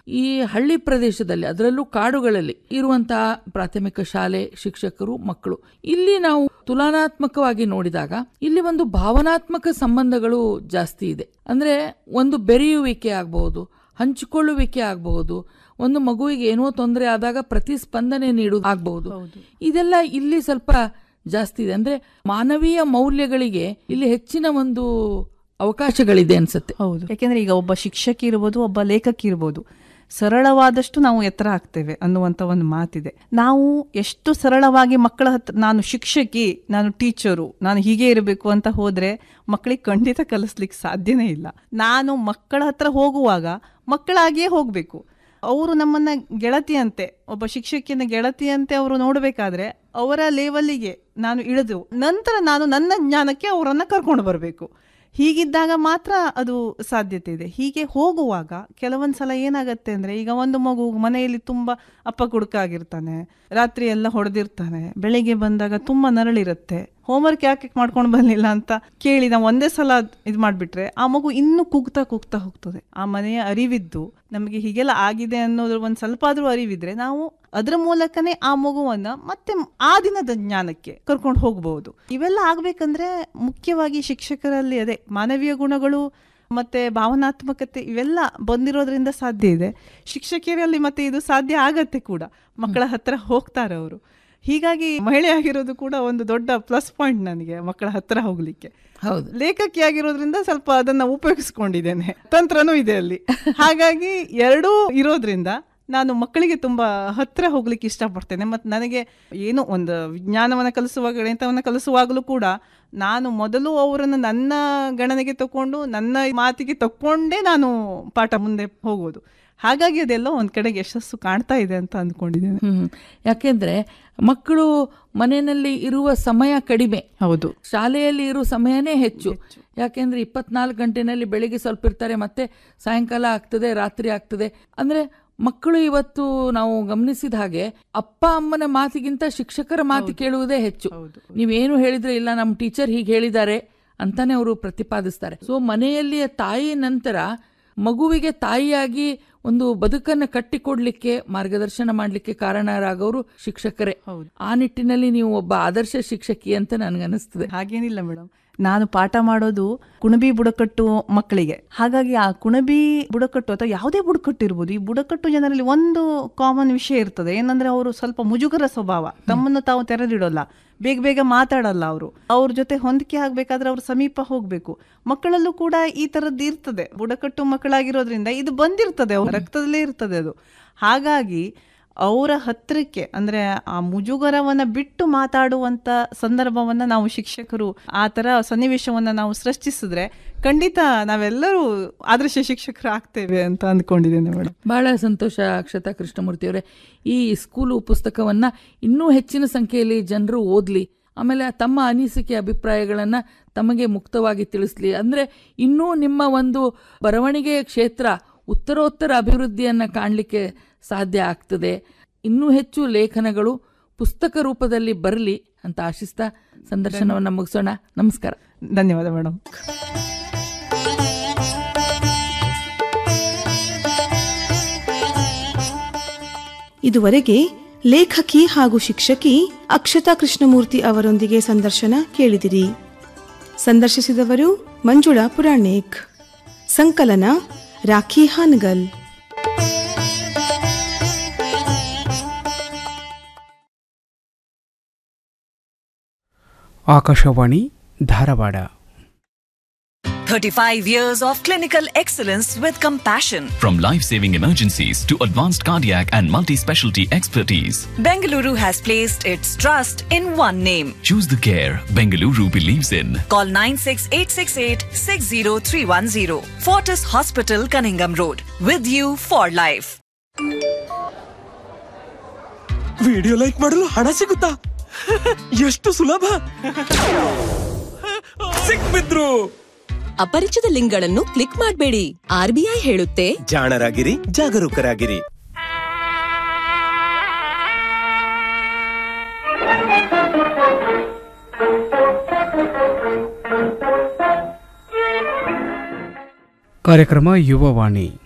ಈ ಹಳ್ಳಿ ಪ್ರದೇಶದಲ್ಲಿ ಅದರಲ್ಲೂ ಕಾಡುಗಳಲ್ಲಿ ಇರುವಂತಹ ಪ್ರಾಥಮಿಕ ಶಾಲೆ ಶಿಕ್ಷಕರು ಮಕ್ಕಳು ಇಲ್ಲಿ ನಾವು ತುಲನಾತ್ಮಕವಾಗಿ ನೋಡಿದಾಗ ಇಲ್ಲಿ ಒಂದು ಭಾವನಾತ್ಮಕ ಸಂಬಂಧಗಳು ಜಾಸ್ತಿ ಇದೆ ಅಂದ್ರೆ ಒಂದು ಬೆರೆಯುವಿಕೆ ಆಗಬಹುದು ಹಂಚಿಕೊಳ್ಳುವಿಕೆ ಆಗಬಹುದು ಒಂದು ಮಗುವಿಗೆ ಏನೋ ತೊಂದರೆ ಆದಾಗ ಪ್ರತಿಸ್ಪಂದನೆ ನೀಡುವುದು ಆಗಬಹುದು ಇದೆಲ್ಲ ಇಲ್ಲಿ ಸ್ವಲ್ಪ ಜಾಸ್ತಿ ಇದೆ ಅಂದ್ರೆ ಮಾನವೀಯ ಮೌಲ್ಯಗಳಿಗೆ ಇಲ್ಲಿ ಹೆಚ್ಚಿನ ಒಂದು ಅವಕಾಶಗಳಿದೆ ಅನ್ಸುತ್ತೆ ಹೌದು ಯಾಕೆಂದ್ರೆ ಈಗ ಒಬ್ಬ ಶಿಕ್ಷಕಿ ಇರ್ಬೋದು ಒಬ್ಬ ಲೇಖಕಿ ಇರ್ಬೋದು ಸರಳವಾದಷ್ಟು ನಾವು ಎತ್ತರ ಆಗ್ತೇವೆ ಅನ್ನುವಂತ ಒಂದು ಮಾತಿದೆ ನಾವು ಎಷ್ಟು ಸರಳವಾಗಿ ಮಕ್ಕಳ ಹತ್ರ ನಾನು ಶಿಕ್ಷಕಿ ನಾನು ಟೀಚರು ನಾನು ಹೀಗೆ ಇರಬೇಕು ಅಂತ ಹೋದ್ರೆ ಮಕ್ಕಳಿಗೆ ಖಂಡಿತ ಕಲಿಸ್ಲಿಕ್ಕೆ ಸಾಧ್ಯನೇ ಇಲ್ಲ ನಾನು ಮಕ್ಕಳ ಹತ್ರ ಹೋಗುವಾಗ ಮಕ್ಕಳಾಗಿಯೇ ಹೋಗಬೇಕು ಅವರು ನಮ್ಮನ್ನ ಗೆಳತಿಯಂತೆ ಒಬ್ಬ ಶಿಕ್ಷಕಿಯನ್ನ ಗೆಳತಿಯಂತೆ ಅವರು ನೋಡಬೇಕಾದ್ರೆ ಅವರ ಲೆವೆಲ್ಲಿಗೆ ನಾನು ಇಳಿದು ನಂತರ ನಾನು ನನ್ನ ಜ್ಞಾನಕ್ಕೆ ಅವರನ್ನ ಕರ್ಕೊಂಡು ಬರಬೇಕು ಹೀಗಿದ್ದಾಗ ಮಾತ್ರ ಅದು ಸಾಧ್ಯತೆ ಇದೆ ಹೀಗೆ ಹೋಗುವಾಗ ಕೆಲವೊಂದು ಸಲ ಏನಾಗತ್ತೆ ಅಂದ್ರೆ ಈಗ ಒಂದು ಮಗು ಮನೆಯಲ್ಲಿ ತುಂಬಾ ಅಪ್ಪ ಕುಡುಕಾಗಿರ್ತಾನೆ ರಾತ್ರಿ ಎಲ್ಲ ಹೊಡೆದಿರ್ತಾನೆ ಬೆಳಿಗ್ಗೆ ಬಂದಾಗ ತುಂಬಾ ನರಳಿರುತ್ತೆ ಹೋಮ್ವರ್ಕ್ ಯಾಕೆ ಮಾಡ್ಕೊಂಡು ಬಂದಿಲ್ಲ ಅಂತ ಕೇಳಿ ನಾವು ಒಂದೇ ಸಲ ಇದು ಮಾಡಿಬಿಟ್ರೆ ಆ ಮಗು ಇನ್ನೂ ಕುಗ್ತಾ ಕುಗ್ತಾ ಹೋಗ್ತದೆ ಆ ಮನೆಯ ಅರಿವಿದ್ದು ನಮಗೆ ಹೀಗೆಲ್ಲ ಆಗಿದೆ ಅನ್ನೋದ್ರ ಒಂದು ಸ್ವಲ್ಪ ಆದ್ರೂ ಅರಿವಿದ್ರೆ ನಾವು ಅದ್ರ ಮೂಲಕನೇ ಆ ಮಗುವನ್ನ ಮತ್ತೆ ಆ ದಿನದ ಜ್ಞಾನಕ್ಕೆ ಕರ್ಕೊಂಡು ಹೋಗ್ಬಹುದು ಇವೆಲ್ಲ ಆಗ್ಬೇಕಂದ್ರೆ ಮುಖ್ಯವಾಗಿ ಶಿಕ್ಷಕರಲ್ಲಿ ಅದೇ ಮಾನವೀಯ ಗುಣಗಳು ಮತ್ತೆ ಭಾವನಾತ್ಮಕತೆ ಇವೆಲ್ಲ ಬಂದಿರೋದ್ರಿಂದ ಸಾಧ್ಯ ಇದೆ ಶಿಕ್ಷಕಿಯರಲ್ಲಿ ಮತ್ತೆ ಇದು ಸಾಧ್ಯ ಆಗತ್ತೆ ಕೂಡ ಮಕ್ಕಳ ಹತ್ರ ಹೋಗ್ತಾರೆ ಅವರು ಹೀಗಾಗಿ ಮಹಿಳೆ ಆಗಿರೋದು ಕೂಡ ಒಂದು ದೊಡ್ಡ ಪ್ಲಸ್ ಪಾಯಿಂಟ್ ನನಗೆ ಮಕ್ಕಳ ಹತ್ರ ಹೋಗ್ಲಿಕ್ಕೆ ಹೌದು ಲೇಖಕಿ ಆಗಿರೋದ್ರಿಂದ ಸ್ವಲ್ಪ ಅದನ್ನ ಉಪಯೋಗಿಸ್ಕೊಂಡಿದ್ದೇನೆ ತಂತ್ರನೂ ಇದೆ ಅಲ್ಲಿ ಹಾಗಾಗಿ ಎರಡೂ ಇರೋದ್ರಿಂದ ನಾನು ಮಕ್ಕಳಿಗೆ ತುಂಬಾ ಹತ್ರ ಹೋಗ್ಲಿಕ್ಕೆ ಇಷ್ಟಪಡ್ತೇನೆ ಮತ್ತು ನನಗೆ ಏನು ಒಂದು ವಿಜ್ಞಾನವನ್ನ ಕಲಿಸುವಾಗ ಗಣಿತವನ್ನ ಕಲಿಸುವಾಗಲೂ ಕೂಡ ನಾನು ಮೊದಲು ಅವರನ್ನು ನನ್ನ ಗಣನೆಗೆ ತಕೊಂಡು ನನ್ನ ಮಾತಿಗೆ ತಕೊಂಡೇ ನಾನು ಪಾಠ ಮುಂದೆ ಹೋಗೋದು ಹಾಗಾಗಿ ಅದೆಲ್ಲ ಒಂದ್ ಕಡೆಗೆ ಯಶಸ್ಸು ಕಾಣ್ತಾ ಇದೆ ಅಂತ ಅಂದ್ಕೊಂಡಿದ್ದೇನೆ ಹ್ಮ್ ಯಾಕೆಂದ್ರೆ ಮಕ್ಕಳು ಮನೆಯಲ್ಲಿ ಇರುವ ಸಮಯ ಕಡಿಮೆ ಹೌದು ಶಾಲೆಯಲ್ಲಿ ಇರುವ ಸಮಯನೇ ಹೆಚ್ಚು ಯಾಕೆಂದ್ರೆ ಇಪ್ಪತ್ನಾಲ್ಕು ಗಂಟೆನಲ್ಲಿ ಬೆಳಿಗ್ಗೆ ಸ್ವಲ್ಪ ಇರ್ತಾರೆ ಮತ್ತೆ ಸಾಯಂಕಾಲ ಆಗ್ತದೆ ರಾತ್ರಿ ಆಗ್ತದೆ ಅಂದ್ರೆ ಮಕ್ಕಳು ಇವತ್ತು ನಾವು ಗಮನಿಸಿದ ಹಾಗೆ ಅಪ್ಪ ಅಮ್ಮನ ಮಾತಿಗಿಂತ ಶಿಕ್ಷಕರ ಮಾತು ಕೇಳುವುದೇ ಹೆಚ್ಚು ನೀವೇನು ಹೇಳಿದ್ರೆ ಇಲ್ಲ ನಮ್ಮ ಟೀಚರ್ ಹೀಗೆ ಹೇಳಿದ್ದಾರೆ ಅಂತಾನೆ ಅವರು ಪ್ರತಿಪಾದಿಸ್ತಾರೆ ಸೊ ಮನೆಯಲ್ಲಿಯ ತಾಯಿ ನಂತರ ಮಗುವಿಗೆ ತಾಯಿಯಾಗಿ ಒಂದು ಬದುಕನ್ನು ಕಟ್ಟಿಕೊಡ್ಲಿಕ್ಕೆ ಮಾರ್ಗದರ್ಶನ ಮಾಡಲಿಕ್ಕೆ ಕಾರಣರಾಗವರು ಶಿಕ್ಷಕರೇ ಆ ನಿಟ್ಟಿನಲ್ಲಿ ನೀವು ಒಬ್ಬ ಆದರ್ಶ ಶಿಕ್ಷಕಿ ಅಂತ ನನಗನ್ನಿಸ್ತದೆ ಹಾಗೇನಿಲ್ಲ ಮೇಡಮ್ ನಾನು ಪಾಠ ಮಾಡೋದು ಕುಣಬಿ ಬುಡಕಟ್ಟು ಮಕ್ಕಳಿಗೆ ಹಾಗಾಗಿ ಆ ಕುಣಬಿ ಬುಡಕಟ್ಟು ಅಥವಾ ಯಾವುದೇ ಬುಡಕಟ್ಟು ಇರ್ಬೋದು ಈ ಬುಡಕಟ್ಟು ಜನರಲ್ಲಿ ಒಂದು ಕಾಮನ್ ವಿಷಯ ಇರ್ತದೆ ಏನಂದ್ರೆ ಅವರು ಸ್ವಲ್ಪ ಮುಜುಗರ ಸ್ವಭಾವ ತಮ್ಮನ್ನು ತಾವು ತೆರೆದಿಡೋಲ್ಲ ಬೇಗ ಬೇಗ ಮಾತಾಡಲ್ಲ ಅವರು ಅವ್ರ ಜೊತೆ ಹೊಂದಿಕೆ ಆಗ್ಬೇಕಾದ್ರೆ ಅವ್ರ ಸಮೀಪ ಹೋಗ್ಬೇಕು ಮಕ್ಕಳಲ್ಲೂ ಕೂಡ ಈ ತರದ್ದು ಇರ್ತದೆ ಬುಡಕಟ್ಟು ಮಕ್ಕಳಾಗಿರೋದ್ರಿಂದ ಇದು ಬಂದಿರ್ತದೆ ಅವ್ರ ರಕ್ತದಲ್ಲೇ ಇರ್ತದೆ ಅದು ಹಾಗಾಗಿ ಅವರ ಹತ್ತಿರಕ್ಕೆ ಅಂದ್ರೆ ಆ ಮುಜುಗರವನ್ನ ಬಿಟ್ಟು ಮಾತಾಡುವಂತ ಸಂದರ್ಭವನ್ನ ನಾವು ಶಿಕ್ಷಕರು ಆ ತರ ಸನ್ನಿವೇಶವನ್ನ ನಾವು ಸೃಷ್ಟಿಸಿದ್ರೆ ಖಂಡಿತ ನಾವೆಲ್ಲರೂ ಆದರ್ಶ ಶಿಕ್ಷಕರು ಆಗ್ತೇವೆ ಅಂತ ಅಂದ್ಕೊಂಡಿದ್ದೇನೆ ಮೇಡಮ್ ಬಹಳ ಸಂತೋಷ ಅಕ್ಷತಾ ಕೃಷ್ಣಮೂರ್ತಿ ಅವರೇ ಈ ಸ್ಕೂಲು ಪುಸ್ತಕವನ್ನ ಇನ್ನೂ ಹೆಚ್ಚಿನ ಸಂಖ್ಯೆಯಲ್ಲಿ ಜನರು ಓದ್ಲಿ ಆಮೇಲೆ ತಮ್ಮ ಅನಿಸಿಕೆ ಅಭಿಪ್ರಾಯಗಳನ್ನ ತಮಗೆ ಮುಕ್ತವಾಗಿ ತಿಳಿಸ್ಲಿ ಅಂದ್ರೆ ಇನ್ನೂ ನಿಮ್ಮ ಒಂದು ಬರವಣಿಗೆಯ ಕ್ಷೇತ್ರ ಉತ್ತರೋತ್ತರ ಅಭಿವೃದ್ಧಿಯನ್ನ ಕಾಣಲಿಕ್ಕೆ ಸಾಧ್ಯ ಆಗ್ತದೆ ಇನ್ನೂ ಹೆಚ್ಚು ಲೇಖನಗಳು ಪುಸ್ತಕ ರೂಪದಲ್ಲಿ ಬರಲಿ ಅಂತ ಆಶಿಸ್ತಾ ಸಂದರ್ಶನವನ್ನು ಮುಗಿಸೋಣ ನಮಸ್ಕಾರ ಧನ್ಯವಾದ ಮೇಡಮ್ ಇದುವರೆಗೆ ಲೇಖಕಿ ಹಾಗೂ ಶಿಕ್ಷಕಿ ಅಕ್ಷತಾ ಕೃಷ್ಣಮೂರ್ತಿ ಅವರೊಂದಿಗೆ ಸಂದರ್ಶನ ಕೇಳಿದಿರಿ ಸಂದರ್ಶಿಸಿದವರು ಮಂಜುಳಾ ಪುರಾಣಿಕ್ ಸಂಕಲನ Rakhi Hanagal Akashvani Dharwad 35 years of clinical excellence with compassion. From life saving emergencies to advanced cardiac and multi specialty expertise, Bengaluru has placed its trust in one name. choose the care Bengaluru believes in. Call 96868 60310. Fortis Hospital, Cunningham Road. With you for life. Video like ಮಾಡಲು ಹಣ ಸಿಗುತ್ತಾ ಎಷ್ಟು ಸುಲಭ ಸಿಕ್ಬಿದ್ರು ಅಪರಿಚಿತ ಲಿಂಕ್ಗಳನ್ನು click ಮಾಡಬೇಡಿ RBI ಹೇಳುತ್ತೆ ಜಾಣರಾಗಿರಿ ಜಾಗರೂಕರಾಗಿರಿ ಕಾರ್ಯಕ್ರಮ ಯುವವಾಣಿ